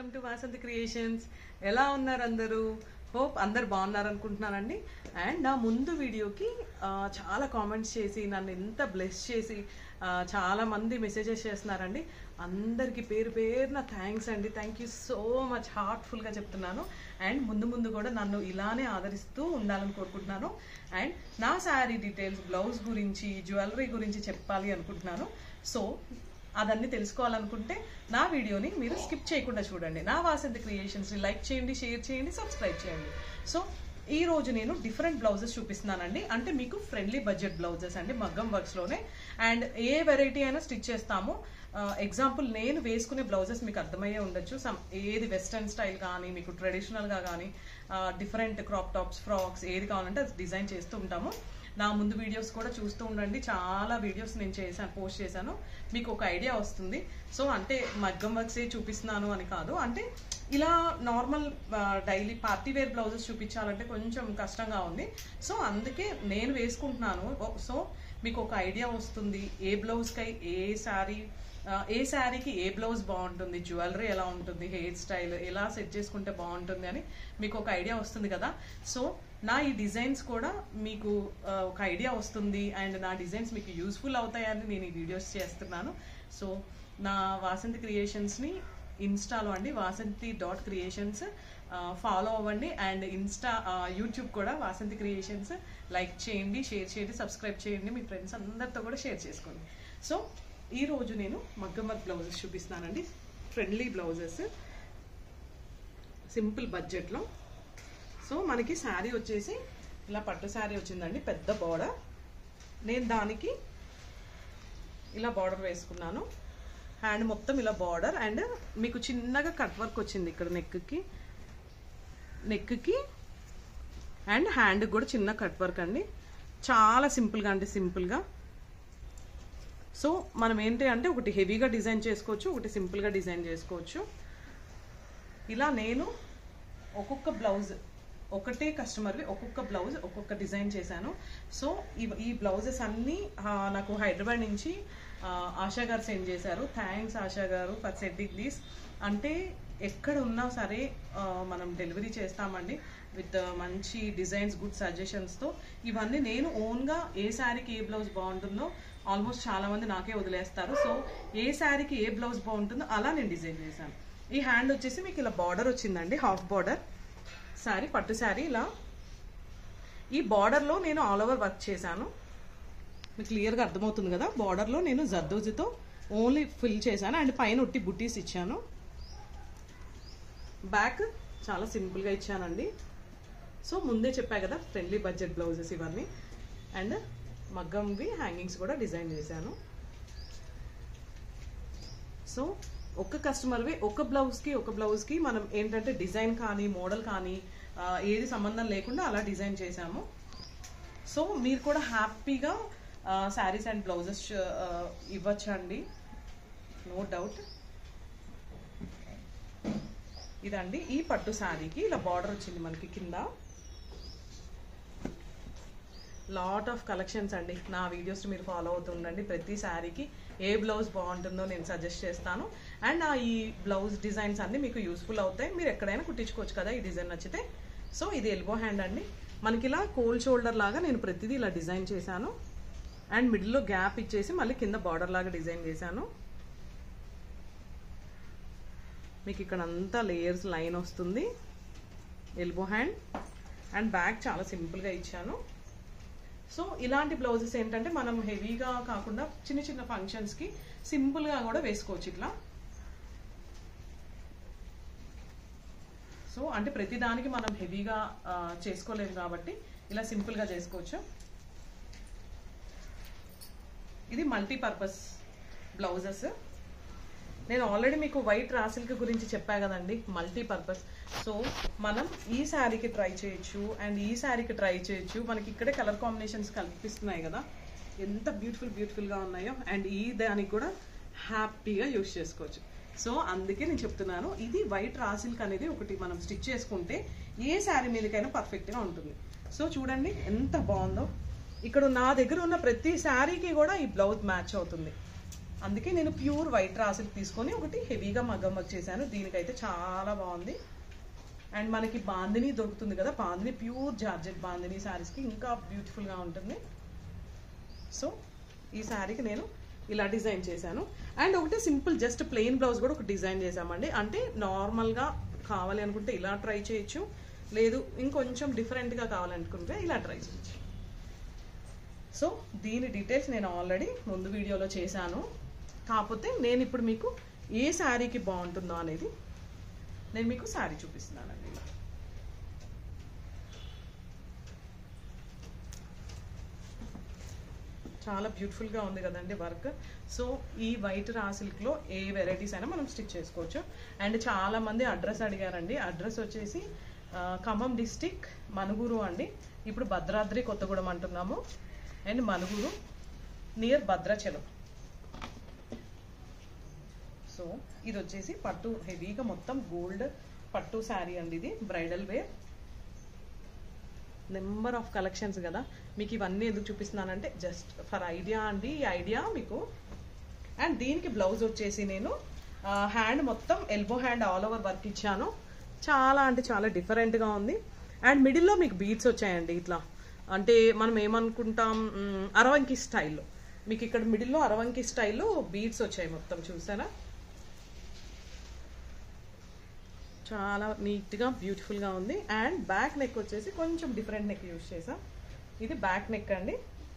to Vasanthi creations ఎలా ఉన్నారు అందరూ హోప్ అందరు బాగున్నారు అనుకుంటున్నానండి అండ్ నా ముందు వీడియోకి ఆ, చాలా కామెంట్స్ చేసి నన్ను ఎంత బ్లెస్ చేసి ఆ, చాలా మంది మెసేజెస్ చేస్తున్నారండి అందరికీ పేరు పేరున థ్యాంక్స్ అండి థ్యాంక్ యూ సో మచ్ హార్ట్ఫుల్గా చెప్తున్నాను అండ్ ముందు ముందు కూడా నన్ను ఇలానే ఆదరిస్తూ ఉండాలని కోరుకుంటున్నాను అండ్ నా శారీ డీటెయిల్స్ బ్లౌజ్ గురించి జ్యువెలరీ గురించి చెప్పాలి అనుకుంటున్నాను సో అదన్నీ తెలుసుకోవాలనుకుంటే నా వీడియోని మీరు స్కిప్ చేయకుండా చూడండి నా వాసంతి క్రియేషన్స్ని లైక్ చేయండి షేర్ చేయండి సబ్స్క్రైబ్ చేయండి సో ఈ రోజు నేను డిఫరెంట్ బ్లౌజెస్ చూపిస్తున్నానండి అంటే మీకు ఫ్రెండ్లీ బడ్జెట్ బ్లౌజెస్ అండి మగ్గం వర్క్స్లోనే అండ్ ఏ వెరైటీ అయినా స్టిచ్ చేస్తాము ఎగ్జాంపుల్ నేను వేసుకునే బ్లౌజెస్ మీకు అర్థమయ్యే ఉండొచ్చు సమ్ ఏది వెస్ట్రన్ స్టైల్ కానీ మీకు ట్రెడిషనల్గా కానీ డిఫరెంట్ క్రాప్ టాప్స్ ఫ్రాక్స్ ఏది కావాలంటే అది డిజైన్ చేస్తూ ఉంటాము నా ముందు వీడియోస్ కూడా చూస్తూ ఉండండి చాలా వీడియోస్ నేను చేశాను పోస్ట్ చేశాను మీకు ఒక ఐడియా వస్తుంది సో అంటే మగ్గం వర్క్సే చూపిస్తున్నాను అని కాదు అంటే ఇలా normal daily party wear blouses చూపించాలంటే కొంచెం కష్టంగా ఉంది సో అందుకే నేను వేసుకుంటున్నాను ఓ- సో మీకు ఒక ఐడియా వస్తుంది ఏ బ్లౌజ్కై ఏ శారీ ఏ శారీకి ఏ బ్లౌజ్ బాగుంటుంది జ్యువెలరీ ఎలా ఉంటుంది హెయిర్ స్టైల్ ఎలా సెట్ చేసుకుంటే బాగుంటుంది అని మీకు ఒక ఐడియా వస్తుంది కదా సో నా ఈ డిజైన్స్ కూడా మీకు ఆ, ఒక ఐడియా వస్తుంది అండ్ నా డిజైన్స్ మీకు యూస్ఫుల్ అవుతాయని నేను ఈ వీడియోస్ చేస్తున్నాను సో నా వాసంతి క్రియేషన్స్ని ఇన్స్టాలో అండి వాసంతి డాట్ క్రియేషన్స్ ఫాలో అవ్వండి అండ్ ఇన్స్టా యూట్యూబ్ కూడా వాసంతి క్రియేషన్స్ లైక్ చేయండి షేర్ చేయండి సబ్స్క్రైబ్ చేయండి మీ ఫ్రెండ్స్ అందరితో కూడా షేర్ చేసుకోండి సో ఈ రోజు నేను మగ్గమత్ బ్లౌజెస్ చూపిస్తున్నానండి ఫ్రెండ్లీ బ్లౌజెస్ సింపుల్ బడ్జెట్లో సో మనకి శారీ వచ్చేసి ఇలా పట్టు శారీ వచ్చిందండి పెద్ద బార్డర్ నేను దానికి ఇలా బార్డర్ వేసుకున్నాను హ్యాండ్ మొత్తం ఇలా బార్డర్ అండ్ మీకు చిన్నగా కట్ వర్క్ వచ్చింది ఇక్కడ నెక్కి నెక్కి అండ్ హ్యాండ్ కూడా చిన్న కట్ వర్క్ అండి చాలా సింపుల్గా అంటే సింపుల్గా సో మనం ఏంటి అంటే ఒకటి హెవీగా డిజైన్ చేసుకోవచ్చు ఒకటి సింపుల్గా డిజైన్ చేసుకోవచ్చు ఇలా నేను ఒక్కొక్క బ్లౌజ్ ఒకటే కస్టమర్వి ఒక్కొక్క బ్లౌజ్ ఒక్కొక్క డిజైన్ చేశాను సో ఈ- ఈ బ్లౌజెస్ అన్నీ ఆ, నాకు హైదరాబాద్ నుంచి ఆ, ఆశా గారు సెండ్ చేశారు థ్యాంక్స్ ఆశా గారు ఫర్ సెండింగ్ దీస్ అంటే ఎక్కడ ఉన్నా సరే ఆ, మనం డెలివరీ చేస్తామండి విత్ మంచి డిజైన్స్ గుడ్ సజెషన్స్తో ఇవన్నీ నేను ఓన్గా ఏ శారీకి ఏ బ్లౌజ్ బాగుంటుందో ఆల్మోస్ట్ చాలా మంది నాకే వదిలేస్తారు సో ఏ శారీకి ఏ బ్లౌజ్ బాగుంటుందో అలా నేను డిజైన్ చేశాను ఈ హ్యాండ్ వచ్చేసి మీకు ఇలా బార్డర్ వచ్చిందండి హాఫ్ బార్డర్ శారీ పట్టు శారీ ఇలా ఈ బార్డర్లో నేను ఆల్ ఓవర్ వర్క్ చేశాను మీకు క్లియర్గా అర్థమవుతుంది కదా బార్డర్లో నేను జర్దోజితో ఓన్లీ ఫిల్ చేశాను అండ్ పైన ఉట్టి బుట్టీస్ ఇచ్చాను బ్యాక్ చాలా సింపుల్గా ఇచ్చానండి సో ముందే చెప్పా కదా ఫ్రెండ్లీ బడ్జెట్ బ్లౌజెస్ ఇవన్నీ అండ్ మగ్గంవి హ్యాంగింగ్స్ కూడా డిజైన్ చేశాను సో ఒక కస్టమర్వి ఒక బ్లౌజ్కి ఒక బ్లౌజ్కి మనం ఏంటంటే డిజైన్ కానీ మోడల్ కానీ ఆ, ఏది సంబంధం లేకుండా అలా డిజైన్ చేశాము సో మీరు కూడా హ్యాపీగా శారీస్ అండ్ బ్లౌజెస్ ఇవ్వచ్చండి నో డౌట్ ఇదండి ఈ పట్టు శారీకి ఇలా బార్డర్ వచ్చింది మనకి కింద లాట్ ఆఫ్ కలెక్షన్స్ అండి నా వీడియోస్ మీరు ఫాలో అవుతుండండి ప్రతి శారీకి ఏ బ్లౌజ్ బాగుంటుందో నేను సజెస్ట్ చేస్తాను అండ్ ఆ ఈ బ్లౌజ్ డిజైన్స్ అన్ని మీకు యూస్ఫుల్ అవుతాయి మీరు ఎక్కడైనా కుట్టించుకోవచ్చు కదా ఈ డిజైన్ నచ్చితే సో ఇది ఎల్బో హ్యాండ్ అండి మనకి ఇలా కోల్డ్ షోల్డర్ లాగా నేను ప్రతిదీ ఇలా డిజైన్ చేశాను అండ్ మిడిల్లో గ్యాప్ ఇచ్చేసి మళ్ళీ కింద బార్డర్ లాగా డిజైన్ చేశాను మీకు ఇక్కడ అంతా లేయర్స్ లైన్ వస్తుంది ఎల్బో హ్యాండ్ అండ్ బ్యాక్ చాలా సింపుల్గా ఇచ్చాను సో ఇలాంటి బ్లౌజెస్ ఏంటంటే మనం హెవీగా కాకుండా చిన్న చిన్న ఫంక్షన్స్కి సింపుల్గా కూడా వేసుకోవచ్చు ఇట్లా సో అంటే ప్రతిదానికి మనం హెవీగా ఆ, చేసుకోలేము కాబట్టి ఇలా సింపుల్గా చేసుకోవచ్చు ఇది మల్టీపర్పస్ బ్లౌజెస్ నేను ఆల్రెడీ మీకు వైట్ రాసిల్క్ గురించి చెప్పా కదండి మల్టీపర్పస్ సో మనం ఈ శారీకి ట్రై చేయొచ్చు అండ్ ఈ శారీకి ట్రై చేయొచ్చు మనకి ఇక్కడే కలర్ కాంబినేషన్స్ కల్పిస్తున్నాయి కదా ఎంత బ్యూటిఫుల్ బ్యూటిఫుల్గా ఉన్నాయో అండ్ ఈ దానికి కూడా హ్యాపీగా యూస్ చేసుకోవచ్చు సో అందుకే నేను చెప్తున్నాను ఇది వైట్ రాసిల్క్ అనేది ఒకటి మనం స్టిచ్ చేసుకుంటే ఏ శారీ మీదకైనా పర్ఫెక్ట్గా ఉంటుంది సో చూడండి ఎంత బాగుందో ఇక్కడ నా దగ్గర ఉన్న ప్రతి శారీకి కూడా ఈ బ్లౌజ్ మ్యాచ్ అవుతుంది అందుకే నేను ప్యూర్ వైట్ రాసిల్ తీసుకొని ఒకటి హెవీగా మగ్గం వర్క్ చేశాను దీనికైతే చాలా బాగుంది అండ్ మనకి బాందిని దొరుకుతుంది కదా బాందిని ప్యూర్ జార్జెట్ బాందిని శారీస్కి ఇంకా బ్యూటిఫుల్గా ఉంటుంది సో ఈ శారీకి నేను ఇలా డిజైన్ చేశాను అండ్ ఒకటి సింపుల్ జస్ట్ ప్లెయిన్ బ్లౌజ్ కూడా ఒక డిజైన్ చేశామండి అంటే నార్మల్గా కావాలి అనుకుంటే ఇలా ట్రై చేయొచ్చు లేదు ఇంకొంచెం డిఫరెంట్గా కావాలనుకుంటే ఇలా ట్రై చేయొచ్చు సో దీని డీటెయిల్స్ నేను ఆల్రెడీ ముందు వీడియోలో చేశాను కాకపోతే నేను ఇప్పుడు మీకు ఏ శారీకి బాగుంటుందో అనేది నేను మీకు శారీ చూపిస్తున్నానండి చాలా బ్యూటిఫుల్గా ఉంది కదండి వర్క్ సో ఈ వైట్ రా సిల్క్లో ఏ వెరైటీస్ అయినా మనం స్టిచ్ చేసుకోవచ్చు అండ్ చాలా మంది అడ్రస్ అడిగారండి అడ్రస్ వచ్చేసి ఆ, ఖమ్మం డిస్టిక్ మనుగురు అండి ఇప్పుడు భద్రాద్రి కొత్తగూడెం అంటున్నాము and Manuguru near Bhadrachalam so ఇది వచ్చేసి పట్టు హెవీగా మొత్తం గోల్డ్ పట్టు శారీ అండి ఇది bridal wear number of collections కదా మీకు ఇవన్నీ ఎందుకు చూపిస్తున్నానంటే జస్ట్ ఫర్ ఐడియా అండి ఈ ఐడియా మీకు అండ్ దీనికి బ్లౌజ్ వచ్చేసి నేను హ్యాండ్ మొత్తం elbow hand all over work ఇచ్చాను చాలా అంటే చాలా డిఫరెంట్గా ఉంది అండ్ మిడిల్లో మీకు బీట్స్ వచ్చాయండి ఇట్లా అంటే మనం ఏమనుకుంటాం మ్, అరవంకి స్టైల్లో మీకు ఇక్కడ మిడిల్లో అరవంకి స్టైల్లో బీట్స్ వచ్చాయి మొత్తం చూసారా చాలా నీట్గా బ్యూటిఫుల్గా ఉంది అండ్ బ్యాక్ నెక్ వచ్చేసి కొంచెం డిఫరెంట్ నెక్ యూజ్ చేసాం ఇది బ్యాక్ నెక్ అండి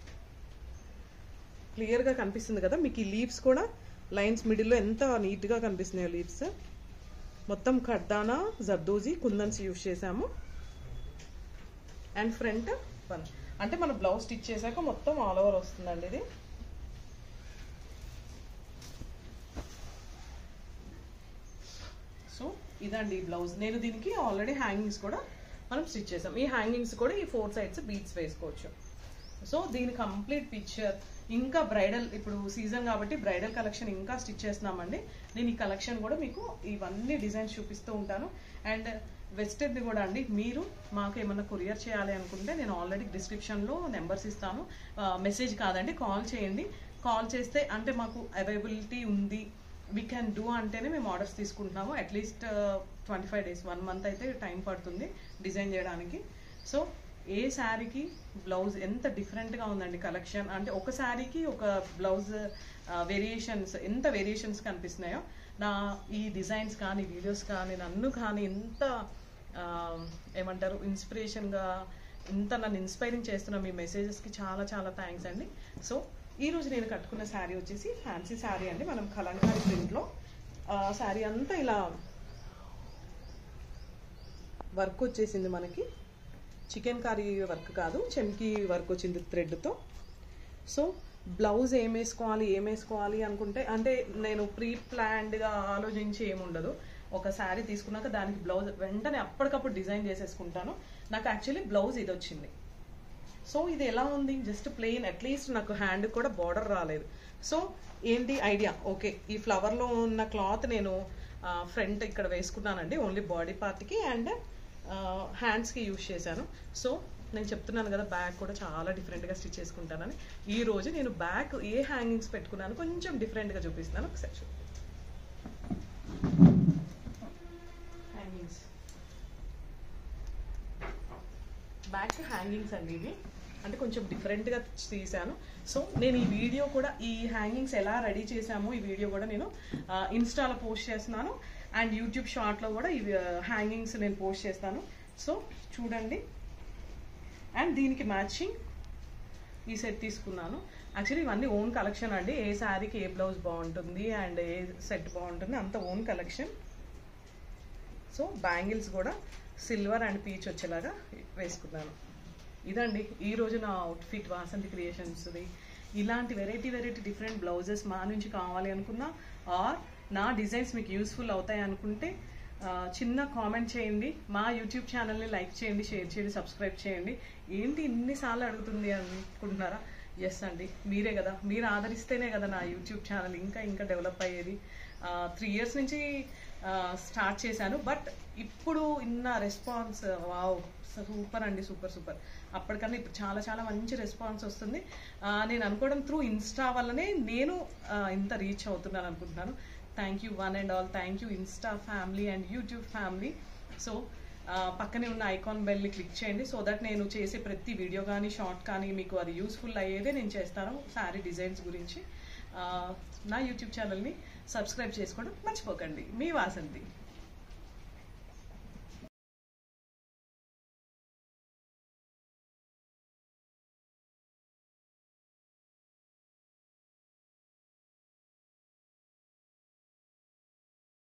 క్లియర్గా కనిపిస్తుంది కదా మీకు ఈ లీవ్స్ కూడా లైన్స్ మిడిల్లో ఎంత నీట్గా కనిపిస్తున్నాయో లీవ్స్ మొత్తం కడ్దానా జర్దోజీ కుందన్స్ యూజ్ చేసాము అండ్ ఫ్రంట్ వన్ అంటే మన బ్లౌజ్ స్టిచ్ చేశాక మొత్తం ఆల్ ఓవర్ వస్తుందండి ఇది సో ఇదండి ఈ బ్లౌజ్ నేను దీనికి ఆల్రెడీ హ్యాంగింగ్స్ కూడా మనం స్టిచ్ చేసాం ఈ హ్యాంగింగ్స్ కూడా ఈ ఫోర్ సైడ్స్ బీట్స్ వేసుకోవచ్చు సో దీని కంప్లీట్ పిక్చర్ ఇంకా బ్రైడల్ ఇప్పుడు సీజన్ కాబట్టి బ్రైడల్ కలెక్షన్ ఇంకా స్టిచ్ చేస్తున్నామండి నేను ఈ కలెక్షన్ కూడా మీకు ఇవన్నీ డిజైన్స్ చూపిస్తూ ఉంటాను అండ్ వెస్టర్ది కూడా అండి మీరు మాకు ఏమన్నా కొరియర్ చేయాలి అనుకుంటే నేను ఆల్రెడీ డిస్క్రిప్షన్లో నెంబర్స్ ఇస్తాను మెసేజ్ కాదండి కాల్ చేయండి కాల్ చేస్తే అంటే మాకు అవైలబిలిటీ ఉంది వీ క్యాన్ డూ అంటేనే మేము ఆర్డర్స్ తీసుకుంటున్నాము at least twenty five days one month అయితే టైం పడుతుంది డిజైన్ చేయడానికి సో ఏ శారీకి బ్లౌజ్ ఎంత డిఫరెంట్గా ఉందండి కలెక్షన్ అంటే ఒక శారీకి ఒక బ్లౌజ్ వేరియేషన్స్ ఎంత వేరియేషన్స్ కనిపిస్తున్నాయో నా ఈ డిజైన్స్ కానీ వీడియోస్ కానీ నన్ను కానీ ఎంత ఆ, ఏమంటారు ఇన్స్పిరేషన్గా ఇంత నన్ను ఇన్స్పైరింగ్ చేస్తున్న మీ మెసేజెస్కి చాలా చాలా థ్యాంక్స్ అండి సో ఈ రోజు నేను కట్టుకున్న శారీ వచ్చేసి ఫ్యాన్సీ శారీ అండి మనం కలంకారీ ప్రింట్లో శారీ అంతా ఇలా వర్క్ వచ్చేసింది మనకి చికెన్ కర్రీ వర్క్ కాదు చెమ్కి వర్క్ వచ్చింది థ్రెడ్తో సో బ్లౌజ్ ఏం వేసుకోవాలి ఏం వేసుకోవాలి అనుకుంటే అంటే నేను ప్రీ ప్లాన్డ్గా ఆలోచించి ఏముండదు ఒక శారీ తీసుకున్నాక దానికి బ్లౌజ్ వెంటనే అప్పటికప్పుడు డిజైన్ చేసేసుకుంటాను నాకు యాక్చువల్లీ బ్లౌజ్ ఇది వచ్చింది సో ఇది ఎలా ఉంది జస్ట్ ప్లెయిన్ అట్లీస్ట్ నాకు హ్యాండ్ కూడా బార్డర్ రాలేదు సో ఏంటి ఐడియా ఓకే ఈ ఫ్లవర్లో ఉన్న క్లాత్ నేను ఫ్రంట్ ఇక్కడ వేసుకున్నానండి ఓన్లీ బాడీ పార్ట్కి అండ్ హ్యాండ్స్కి యూజ్ చేశాను సో నేను చెప్తున్నాను కదా బ్యాగ్ కూడా చాలా డిఫరెంట్గా స్టిచ్ చేసుకుంటానని ఈ రోజు నేను బ్యాగ్ ఏ హ్యాంగింగ్స్ పెట్టుకున్నాను కొంచెం డిఫరెంట్గా చూపిస్తున్నాను ఒకసారి చూడండి హ్యాంగింగ్స్ బ్యాక్ హ్యాంగింగ్స్ అండి ఇవి అంటే కొంచెం డిఫరెంట్గా తీసాను సో నేను ఈ వీడియో కూడా ఈ హ్యాంగింగ్స్ ఎలా రెడీ చేశామో ఈ వీడియో కూడా నేను ఇన్స్టాలో పోస్ట్ చేస్తున్నాను అండ్ యూట్యూబ్ షార్ట్లో కూడా ఈ హ్యాంగింగ్స్ నేను పోస్ట్ చేస్తాను సో చూడండి అండ్ దీనికి మ్యాచింగ్ ఈ సెట్ తీసుకున్నాను యాక్చువల్లీ ఇవన్నీ ఓన్ కలెక్షన్ అండి ఏ శారీకి ఏ బ్లౌజ్ బాగుంటుంది అండ్ ఏ సెట్ బాగుంటుంది అంత ఓన్ కలెక్షన్ సో బ్యాంగిల్స్ కూడా సిల్వర్ అండ్ పీచ్ వచ్చేలాగా వేసుకున్నాను ఇదండి ఈ రోజు నా అవుట్ఫిట్ వాసంతి క్రియేషన్స్ది ఇలాంటి వెరైటీ వెరైటీ డిఫరెంట్ బ్లౌజెస్ మా నుంచి కావాలి అనుకున్నా ఆర్ నా డిజైన్స్ మీకు యూస్ఫుల్ అవుతాయి అనుకుంటే ఆ, చిన్న కామెంట్ చేయండి మా యూట్యూబ్ ఛానల్ని లైక్ చేయండి షేర్ చేయండి సబ్స్క్రైబ్ చేయండి ఏంటి ఇన్నిసార్లు అడుగుతుంది అనుకుంటున్నారా ఎస్ అండి మీరే కదా మీరు ఆదరిస్తేనే కదా నా యూట్యూబ్ ఛానల్ ఇంకా ఇంకా డెవలప్ అయ్యేది త్రీ ఇయర్స్ నుంచి స్టార్ట్ చేశాను బట్ ఇప్పుడు ఇన్న రెస్పాన్స్ వావ్ సూపర్ అండి సూపర్ సూపర్ అప్పటికన్నా ఇప్పుడు చాలా చాలా మంచి రెస్పాన్స్ వస్తుంది ఆ, నేను అనుకోవడం త్రూ ఇన్స్టా వల్లనే నేను ఆ, ఇంత రీచ్ అవుతున్నాను అనుకుంటున్నాను thank you one and all thank you Insta family and YouTube family so పక్కనే ఉన్న ఐకాన్ బెల్ని క్లిక్ చేయండి సో దట్ నేను చేసే ప్రతి వీడియో కానీ షార్ట్ కానీ మీకు అది యూస్ఫుల్ అయ్యేదే నేను చేస్తాను శారీ డిజైన్స్ గురించి ఆ, నా యూట్యూబ్ ఛానల్ని సబ్స్క్రైబ్ చేసుకోవడం మర్చిపోకండి మీ వాసంతి